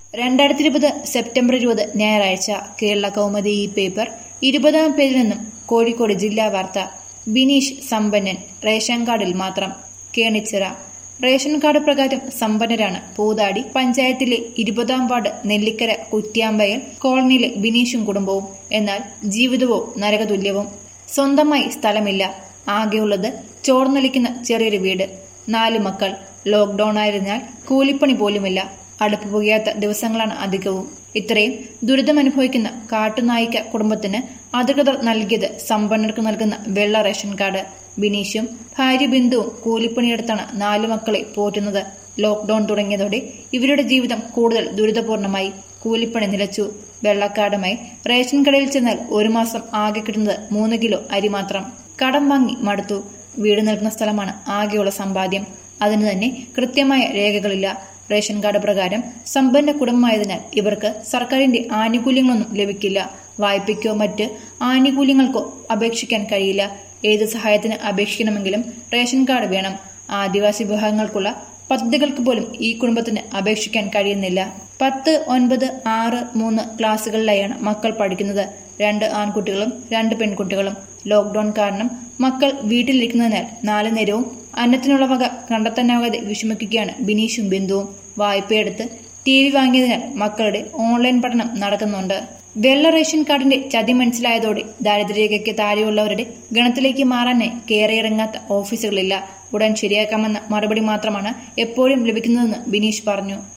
രണ്ടായിരത്തി ഇരുപത് സെപ്റ്റംബർ ഇരുപത് ഞായറാഴ്ച കേരള കൗമുദി ഈ പേപ്പർ ഇരുപതാം പേജിൽ നിന്നും കോഴിക്കോട് ജില്ലാ വാർത്ത ബിനീഷ് സമ്പന്നൻ റേഷൻ കാർഡിൽ മാത്രം കേണിച്ചിറ റേഷൻ കാർഡ് പ്രകാരം സമ്പന്നരാണ് പൂതാടി പഞ്ചായത്തിലെ ഇരുപതാം വാർഡ് നെല്ലിക്കര കുറ്റ്യാമ്പയൽ കോളനിയിലെ ബിനീഷും കുടുംബവും എന്നാൽ ജീവിതവും നരകതുല്യവും സ്വന്തമായി സ്ഥലമില്ല ആകെയുള്ളത് ചോർന്നൊലിക്കുന്ന ചെറിയൊരു വീട് നാലു മക്കൾ ലോക്ക്ഡൌൺ ആയതിനാൽ കൂലിപ്പണി പോലുമില്ല അടുപ്പ് പുകയാത്ത ദിവസങ്ങളാണ് അധികവും ഇത്രയും ദുരിതമനുഭവിക്കുന്ന കാട്ടുനായിക്ക കുടുംബത്തിന് അധികൃതർ നൽകിയത് സമ്പന്നർക്ക് നൽകുന്ന വെള്ള റേഷൻ കാർഡ് ബിനീഷും ഭാര്യ ബിന്ദുവും കൂലിപ്പണിയെടുത്താണ് നാലു മക്കളെ പോറ്റുന്നത് ലോക്ക്ഡൌൺ തുടങ്ങിയതോടെ ഇവരുടെ ജീവിതം കൂടുതൽ ദുരിതപൂർണമായി കൂലിപ്പണി നിലച്ചു വെള്ളക്കാർഡുമായി റേഷൻ കടയിൽ ചെന്നാൽ ഒരു മാസം ആകെ കിട്ടുന്നത് മൂന്ന് കിലോ അരി മാത്രം കടം വാങ്ങി മടുത്തു വീട് നിൽക്കുന്ന സ്ഥലമാണ് ആകെയുള്ള സമ്പാദ്യം അതിന് തന്നെ കൃത്യമായ രേഖകളില്ല റേഷൻ കാർഡ് പ്രകാരം സമ്പന്ന കുടുംബമായതിനാൽ ഇവർക്ക് സർക്കാരിന്റെ ആനുകൂല്യങ്ങളൊന്നും ലഭിക്കില്ല വായ്പയ്ക്കോ മറ്റ് ആനുകൂല്യങ്ങൾക്കോ അപേക്ഷിക്കാൻ കഴിയില്ല ഏത് സഹായത്തിന് അപേക്ഷിക്കണമെങ്കിലും റേഷൻ കാർഡ് വേണം ആദിവാസി വിഭാഗങ്ങൾക്കുള്ള പദ്ധതികൾക്ക് പോലും ഈ കുടുംബത്തിന് അപേക്ഷിക്കാൻ കഴിയുന്നില്ല പത്ത് ഒൻപത് ആറ് മൂന്ന് ക്ലാസ്സുകളിലായാണ് മക്കൾ പഠിക്കുന്നത് രണ്ട് ആൺകുട്ടികളും രണ്ട് പെൺകുട്ടികളും ലോക്ക്ഡൌൺ കാരണം മക്കൾ വീട്ടിലിരിക്കുന്നതിനാൽ നാല് നേരവും അന്നത്തിനുള്ള വക കണ്ടെത്താനാകാതെ വിഷമിക്കുകയാണ് ബിനീഷും ബിന്ദുവും വായ്പയെടുത്ത് ടി വി വാങ്ങിയതിനാൽ മക്കളുടെ ഓൺലൈൻ പഠനം നടക്കുന്നുണ്ട് വെള്ള റേഷൻ കാർഡിന്റെ ചതി മനസ്സിലായതോടെ ദാരിദ്ര്യരേഖയ്ക്ക് താഴെയുള്ളവരുടെ ഗണത്തിലേക്ക് മാറാനായി കയറിയിറങ്ങാത്ത ഓഫീസുകളില്ല ഉടൻ ശരിയാക്കാമെന്ന മറുപടി മാത്രമാണ് എപ്പോഴും ലഭിക്കുന്നതെന്ന് ബിനീഷ് പറഞ്ഞു